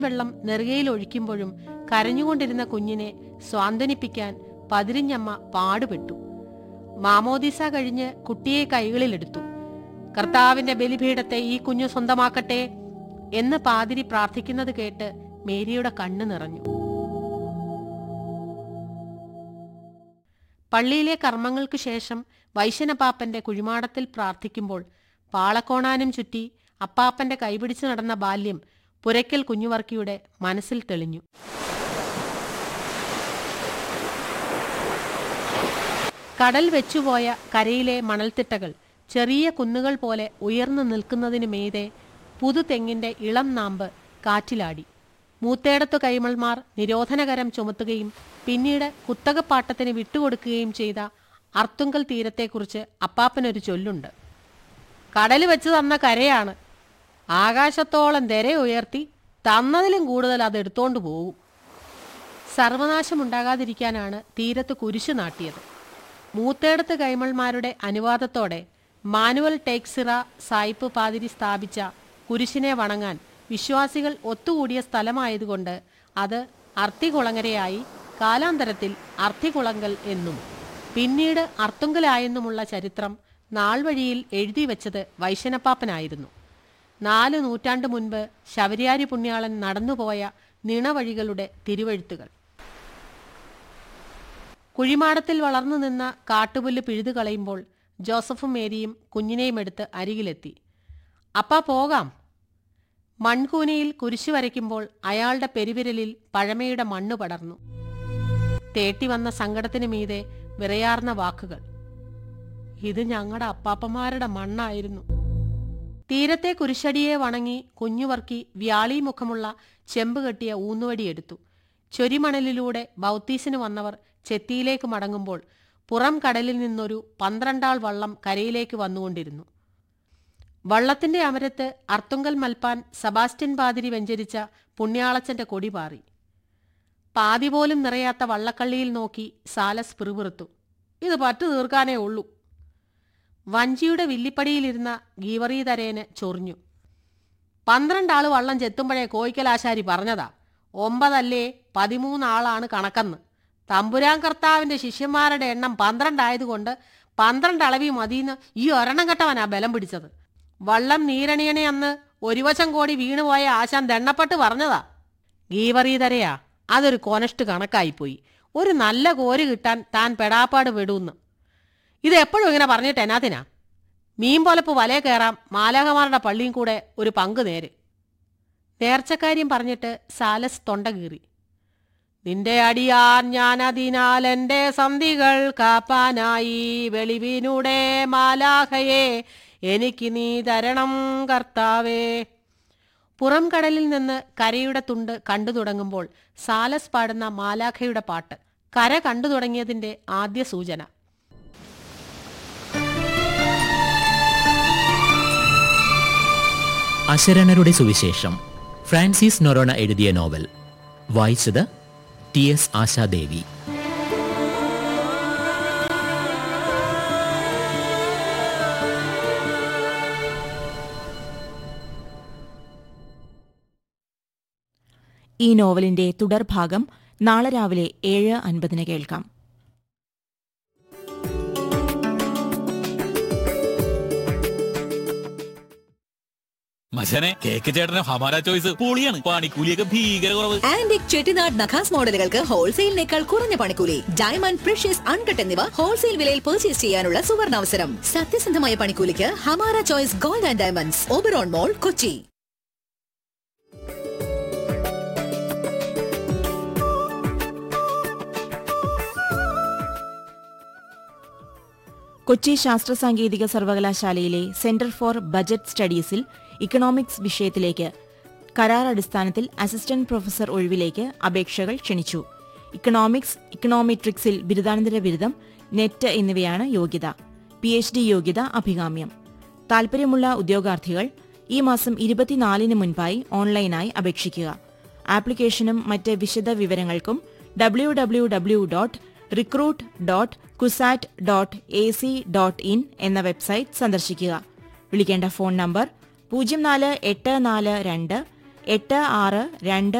വെള്ളം നെറുകയിൽ ഒഴിക്കുമ്പോഴും കരഞ്ഞുകൊണ്ടിരുന്ന കുഞ്ഞിനെ സ്വാന്തനിപ്പിക്കാൻ പതിരിഞ്ഞമ്മ പാടുപെട്ടു മാമോദിസ കഴിഞ്ഞ് കുട്ടിയെ കൈകളിലെടുത്തു കർത്താവിന്റെ ബലിപീഠത്തെ ഈ കുഞ്ഞു സ്വന്തമാക്കട്ടെ എന്ന് പാതിരി പ്രാർത്ഥിക്കുന്നത് കേട്ട് മേരിയുടെ കണ്ണു നിറഞ്ഞു പള്ളിയിലെ കർമ്മങ്ങൾക്ക് ശേഷം വൈശ്യനപ്പാപ്പന്റെ കുഴിമാടത്തിൽ പ്രാർത്ഥിക്കുമ്പോൾ പാളക്കോണാനും ചുറ്റി അപ്പാപ്പന്റെ കൈപിടിച്ചു നടന്ന ബാല്യം പുരയ്ക്കൽ കുഞ്ഞുവർക്കിയുടെ മനസ്സിൽ തെളിഞ്ഞു കടൽ വെച്ചുപോയ കരയിലെ മണൽത്തിട്ടകൾ ചെറിയ കുന്നുകൾ പോലെ ഉയർന്നു നിൽക്കുന്നതിനു മീതെ പുതുതെങ്ങിന്റെ ഇളം നാമ്പ് കാറ്റിലാടി മൂത്തേടത്തു കൈമൾമാർ നിരോധനകരം ചുമത്തുകയും പിന്നീട് കുത്തകപ്പാട്ടത്തിന് വിട്ടുകൊടുക്കുകയും ചെയ്ത അർത്തുങ്കൽ തീരത്തെക്കുറിച്ച് അപ്പാപ്പനൊരു ചൊല്ലുണ്ട് കടൽ വെച്ച് തന്ന കരയാണ് ആകാശത്തോളം തിര ഉയർത്തി തന്നതിലും കൂടുതൽ അത് എടുത്തോണ്ട് പോകും സർവനാശമുണ്ടാകാതിരിക്കാനാണ് തീരത്ത് കുരിശു നാട്ടിയത് മൂത്തേടത്ത് കൈമൾമാരുടെ അനുവാദത്തോടെ മാനുവൽ ടേക്സിറ സായിപ്പ് പാതിരി സ്ഥാപിച്ച കുരിശിനെ വണങ്ങാൻ വിശ്വാസികൾ ഒത്തുകൂടിയ സ്ഥലമായതുകൊണ്ട് അത് അർത്തികുളങ്ങരയായി കാലാന്തരത്തിൽ അർത്തികുളങ്കൽ എന്നും പിന്നീട് അർത്തുങ്കലായെന്നുമുള്ള ചരിത്രം നാൾവഴിയിൽ എഴുതി വെച്ചത് വൈശനപ്പാപ്പനായിരുന്നു നാല് നൂറ്റാണ്ട് മുൻപ് ശബരിയാരി പുണ്യാളൻ നടന്നുപോയ നിണവഴികളുടെ തിരുവഴുത്തുകൾ കുഴിമാടത്തിൽ വളർന്നു നിന്ന കാട്ടുപുല്ല് പിഴുതു കളയുമ്പോൾ ജോസഫും മേരിയും കുഞ്ഞിനെയും എടുത്ത് അരികിലെത്തി അപ്പാ പോകാം മൺകൂനയിൽ കുരിശു വരയ്ക്കുമ്പോൾ അയാളുടെ പെരുവിരലിൽ പഴമയുടെ മണ്ണ് പടർന്നു തേട്ടി വന്ന സങ്കടത്തിന് മീതെ വിറയാർന്ന വാക്കുകൾ ഇത് ഞങ്ങളുടെ അപ്പാപ്പന്മാരുടെ മണ്ണായിരുന്നു തീരത്തെ കുരിശടിയെ വണങ്ങി കുഞ്ഞുവർക്കി വ്യാളി മുഖമുള്ള ചെമ്പ് കെട്ടിയ ഊന്നുവടിയെടുത്തു ചൊരിമണലിലൂടെ ബൗത്തീസിന് വന്നവർ ചെത്തിയിലേക്ക് മടങ്ങുമ്പോൾ പുറം കടലിൽ നിന്നൊരു പന്ത്രണ്ടാൾ വള്ളം കരയിലേക്ക് വന്നുകൊണ്ടിരുന്നു വള്ളത്തിന്റെ അമരത്ത് അർത്തുങ്കൽ മൽപ്പാൻ സബാസ്റ്റ്യൻ പാതിരി വെഞ്ചരിച്ച പുണ്യാളച്ചന്റെ കൊടി പാറി പാതി പോലും നിറയാത്ത വള്ളക്കള്ളിയിൽ നോക്കി സാലസ് പിറുപിറുത്തു ഇത് പറ്റു തീർക്കാനേ ഉള്ളൂ വഞ്ചിയുടെ വില്ലിപ്പടിയിലിരുന്ന ഗീവറീതരേന് ചൊറിഞ്ഞു പന്ത്രണ്ടാള് വള്ളം ചെത്തുമ്പോഴേ കോയിക്കലാശാരി പറഞ്ഞതാ ഒമ്പതല്ലേ പതിമൂന്നാളാണ് കണക്കെന്ന് തമ്പുരാൻ കർത്താവിന്റെ ശിഷ്യന്മാരുടെ എണ്ണം പന്ത്രണ്ടായതുകൊണ്ട് പന്ത്രണ്ട് അളവി മതിയെന്ന് ഈ ഒരെണ്ണം കെട്ടവനാ ബലം പിടിച്ചത് വള്ളം നീരണിയണേ അന്ന് ഒരു വശം കോടി വീണുപോയ ആശാൻ ദണ്ണപ്പെട്ട് പറഞ്ഞതാ ഗീവറീതരയാ അതൊരു കൊനഷ്ട് കണക്കായിപ്പോയി ഒരു നല്ല കോര് കിട്ടാൻ താൻ പെടാപ്പാട് വിടൂന്ന് ഇത് എപ്പോഴും ഇങ്ങനെ പറഞ്ഞിട്ട് എന്നാത്തിനാ മീൻ പൊലപ്പ് വലയെ കയറാം മാലാഹമാരുടെ പള്ളിയും കൂടെ ഒരു പങ്ക് നേര് നേർച്ചക്കാര്യം പറഞ്ഞിട്ട് സാലസ് തൊണ്ട കീറി നിന്റെ അടിയാൻ ഞാനതിനാൽ എൻ്റെ സന്ധികൾ കാപ്പാനായി വെളിവിനൂടെ മാലാഹയെ എനിക്ക് നീ തരണം കർത്താവേ പുറം കടലിൽ നിന്ന് കരയുടെ തുണ്ട് കണ്ടു തുടങ്ങുമ്പോൾ സാലസ് പാടുന്ന മാലാഖയുടെ പാട്ട് കര കണ്ടു തുടങ്ങിയതിന്റെ ആദ്യ സൂചന അശരണരുടെ സുവിശേഷം ഫ്രാൻസിസ് നൊറോണ എഴുതിയ നോവൽ വായിച്ചത് ടി എസ് ആശാദേവി ഈ നോവലിന്റെ തുടർഭാഗം നാളെ രാവിലെ ഏഴ് അൻപതിന് കേൾക്കാം മച്ചനെ കേക്ക് ചേട്ടന് ഹമാര ചോയ്സ് പൊളിയാണ് പണിക്കൂലിയൊക്കെ ഭീകര കുറവ് ആന്റിക് ചെട്ടിനാട് നഖാസ് മോഡലുകൾക്ക് ഹോൾസെയിലിനേക്കാൾ കുറഞ്ഞ പണിക്കൂലി ഡയമണ്ട് പ്രഷ്യസ് അൺകട്ട് എന്നിവ ഹോൾസെയിൽ വിലയിൽ പർച്ചേസ് ചെയ്യാനുള്ള സുവർണാവസരം സത്യസന്ധമായ പണിക്കൂലിക്ക് Hamara choice gold and diamonds Oberon mall Kochi Kochi ശാസ്ത്ര സാങ്കേതിക സർവകലാശാലയിലെ സെന്റർ ഫോർ ബജറ്റ് സ്റ്റഡീസിൽ ഇക്കണോമിക്സ് വിഷയത്തിലേക്ക് കരാർ അടിസ്ഥാനത്തിൽ അസിസ്റ്റന്റ് പ്രൊഫസർ ഒഴിവിലേക്ക് അപേക്ഷകൾ ക്ഷണിച്ചു ഇക്കണോമിക്സ് ഇക്കണോമെട്രിക്സിൽ ബിരുദാനന്തര ബിരുദം നെറ്റ് എന്നിവയാണ് യോഗ്യത പി എച്ച് ഡി യോഗ്യത അഭികാമ്യം താൽപര്യമുള്ള ഉദ്യോഗാർത്ഥികൾ ഈ മാസം ഇരുപത്തിനാലിന് മുൻപായി ഓൺലൈനായി അപേക്ഷിക്കുക ആപ്ലിക്കേഷനും മറ്റ് വിശദ വിവരങ്ങൾക്കും W W W dot recruit dot CUSAT dot A C dot in എന്ന വെബ്സൈറ്റ് സന്ദർശിക്കുക വിളിക്കേണ്ട ഫോൺ നമ്പർ പൂജ്യം നാല് എട്ട് നാല് രണ്ട് എട്ട് ആറ് രണ്ട്